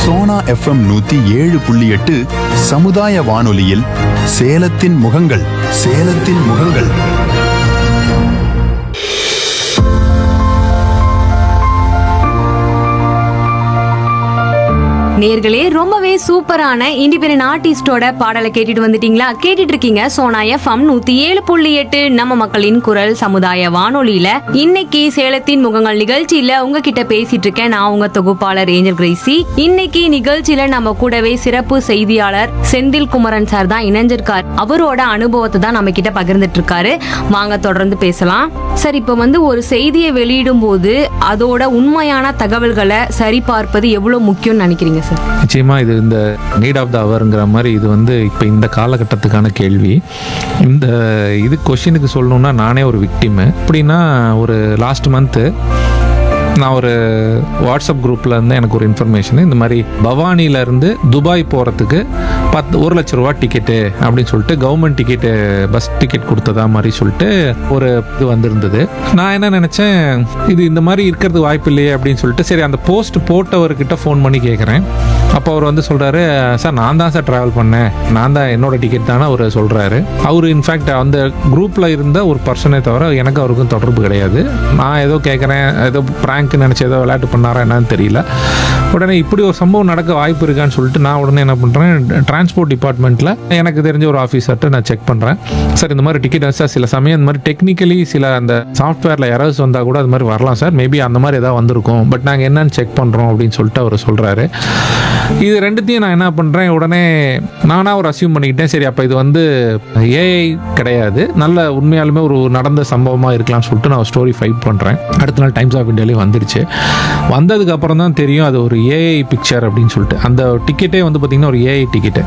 Sona FM நூத்தி ஏழு புள்ளி எட்டு சமுதாய வானொலியில் சேலத்தின் முகங்கள் சேலத்தின் முகங்கள் நேர்களே ரொம்பவே சூப்பரான இண்டிபெண்டன்ட் ஆர்டிஸ்டோட பாடலை கேட்டுட்டு வந்துட்டீங்களா கேட்டுட்டு இருக்கீங்க சோனா எஃப்எம் நூத்தி ஏழு புள்ளி எட்டு நம்ம மக்களின் குரல் சமுதாய வானொலியில இன்னைக்கு சேலத்தின் முகங்கள் நிகழ்ச்சியில உங்ககிட்ட பேசிட்டு இருக்கேன் நான் உங்க தொகுப்பாளர் ஏஞ்சல் கிரேசி இன்னைக்கு நிகழ்ச்சியில நம்ம கூடவே சிறப்பு செய்தியாளர் செந்தில் குமரன் சார் தான் இணைஞ்சிருக்கார் அவரோட அனுபவத்தை தான் நம்ம கிட்ட பகிர்ந்துட்டு இருக்காரு வாங்க தொடர்ந்து பேசலாம் சார் இப்ப வந்து ஒரு செய்தியை வெளியிடும் போது அதோட உண்மையான தகவல்களை சரிபார்ப்பது எவ்வளவு முக்கியம்னு நினைக்கிறீங்க சார் நிச்சயமா இது இந்த நீட் ஆஃப் த அவருங்கிற மாதிரி இது வந்து இப்போ இந்த காலகட்டத்துக்கான கேள்வி இந்த இது கொஷினுக்கு சொல்லணும்னா நானே ஒரு விக்டிமு எப்படின்னா ஒரு லாஸ்ட் மந்த்து நான் ஒரு வாட்ஸ்அப் குரூப்பில் இருந்து எனக்கு ஒரு இன்ஃபர்மேஷன் இந்த மாதிரி பவானியில இருந்து துபாய் போகிறதுக்கு பத்து ஒரு லட்ச ரூபா டிக்கெட்டு அப்படின்னு சொல்லிட்டு கவர்மெண்ட் டிக்கெட்டு பஸ் டிக்கெட் கொடுத்ததா மாதிரி சொல்லிட்டு ஒரு இது வந்திருந்தது நான் என்ன நினச்சேன் இது இந்த மாதிரி இருக்கிறது வாய்ப்பு இல்லையே அப்படின்னு சொல்லிட்டு சரி அந்த போஸ்ட் போட்டவர்கிட்ட ஃபோன் பண்ணி கேட்குறேன் அப்போ அவர் வந்து சொல்கிறாரு சார் நான் தான் சார் ட்ராவல் பண்ணேன் நான் தான் என்னோட டிக்கெட் தானே அவர் சொல்கிறாரு அவர் இன்ஃபேக்ட் அந்த குரூப்பில் இருந்த ஒரு பர்சனே தவிர எனக்கு அவருக்கும் தொடர்பு கிடையாது நான் ஏதோ கேட்குறேன் ஏதோ ப்ராங்க் நினச்சி ஏதோ விளையாட்டு பண்ணாரா என்னன்னு தெரியல உடனே இப்படி ஒரு சம்பவம் நடக்க வாய்ப்பு இருக்கான்னு சொல்லிட்டு நான் உடனே என்ன பண்ணுறேன் டிரான்ஸ்போர்ட் டிபார்ட்மெண்ட்டில் எனக்கு தெரிஞ்ச ஒரு ஆஃபீஸர்கிட்ட நான் செக் பண்ணுறேன் சார் இந்த மாதிரி டிக்கெட் சார் சில சமயம் இந்த மாதிரி டெக்னிக்கலி சில அந்த சாஃப்ட்வேரில் எரர்ஸ் வந்தால் கூட அது மாதிரி வரலாம் சார் மேபி அந்த மாதிரி ஏதாவது வந்திருக்கும் பட் நாங்கள் என்னன்னு செக் பண்ணுறோம் அப்படின்னு சொல்லிட்டு அவர் சொல்கிறாரு இது ரெண்டுத்தையும் நான் என்ன பண்ணுறேன் உடனே நானாக ஒரு அசியூம் பண்ணிக்கிட்டேன் சரி அப்போ இது வந்து ஏஐ கிடையாது நல்ல உண்மையாலுமே ஒரு நடந்த சம்பவமாக இருக்கலாம்னு சொல்லிட்டு நான் ஸ்டோரி ஃபைட் பண்ணுறேன் அடுத்த நாள் டைம்ஸ் ஆஃப் இந்தியாலேயும் வந்துடுச்சு வந்ததுக்கு அப்புறம் தான் தெரியும் அது ஒரு ஏஐ பிக்சர் அப்படின்னு சொல்லிட்டு அந்த டிக்கெட்டே வந்து பார்த்திங்கன்னா ஒரு ஏஐ டிக்கெட்டு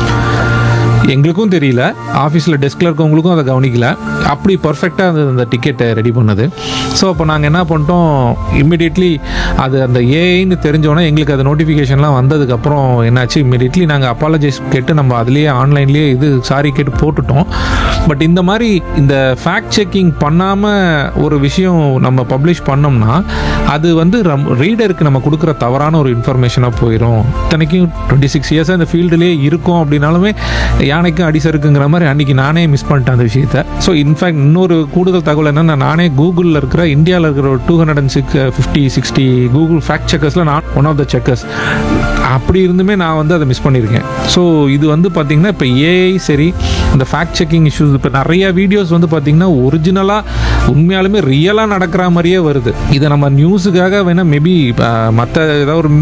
எங்களுக்கும் தெரியல ஆஃபீஸில் டெஸ்கில் இருக்கவங்களுக்கும் அதை கவனிக்கல அப்படி பர்ஃபெக்டாக அந்த அந்த டிக்கெட்டை ரெடி பண்ணது ஸோ அப்போ நாங்கள் என்ன பண்ணிட்டோம் இம்மிடியட்லி அது அந்த ஏஐன்னு தெரிஞ்சோன்னே எங்களுக்கு அது நோட்டிஃபிகேஷன்லாம் வந்ததுக்கப்புறம் என்னாச்சு இம்மிடியட்லி நாங்கள் அப்பாலஜைஸ் கேட்டு நம்ம அதுலேயே ஆன்லைன்லேயே இது சாரி கேட்டு போட்டுட்டோம் பட் இந்த மாதிரி இந்த ஃபேக்ட் செக்கிங் பண்ணாமல் ஒரு விஷயம் நம்ம பப்ளிஷ் பண்ணோம்னா அது வந்து ரீடருக்கு நம்ம கொடுக்குற தவறான ஒரு இன்ஃபர்மேஷனாக போயிடும் இத்தனைக்கும் டுவெண்ட்டி சிக்ஸ் இயர்ஸாக இந்த ஃபீல்டுலேயே இருக்கும் அப்படின்னாலுமே யானைக்கும் அடிசருக்குங்கிற மாதிரி அன்னைக்கு நானே மிஸ் பண்ணிட்டேன் அந்த விஷயத்த ஸோ இன்ஃபேக்ட் இன்னொரு கூடுதல் தகவல் என்னன்னா நானே கூகுளில் இருக்கிற இந்தியாவில் இருக்கிற ஒரு two hundred and six fifty sixty Google fact செக்கர்ஸில் நான் ஒன் ஆஃப் த செக்கர்ஸ் அப்படி இருந்துமே நான் வந்து அதை மிஸ் பண்ணியிருக்கேன் ஸோ இது வந்து பார்த்தீங்கன்னா இப்போ ஏஐ சரி இந்த ஃபேக்ட் செக்கிங் இஷ்யூஸ் இப்போ நிறைய வீடியோஸ் வந்து பார்த்தீங்கன்னா ஒரிஜினலாக உண்மையாலுமே ரியலாக நடக்கிற மாதிரியே வருது இதை நம்ம நியூஸுக்காக வேணால் மேபி மற்ற ஏதாவது ஒரு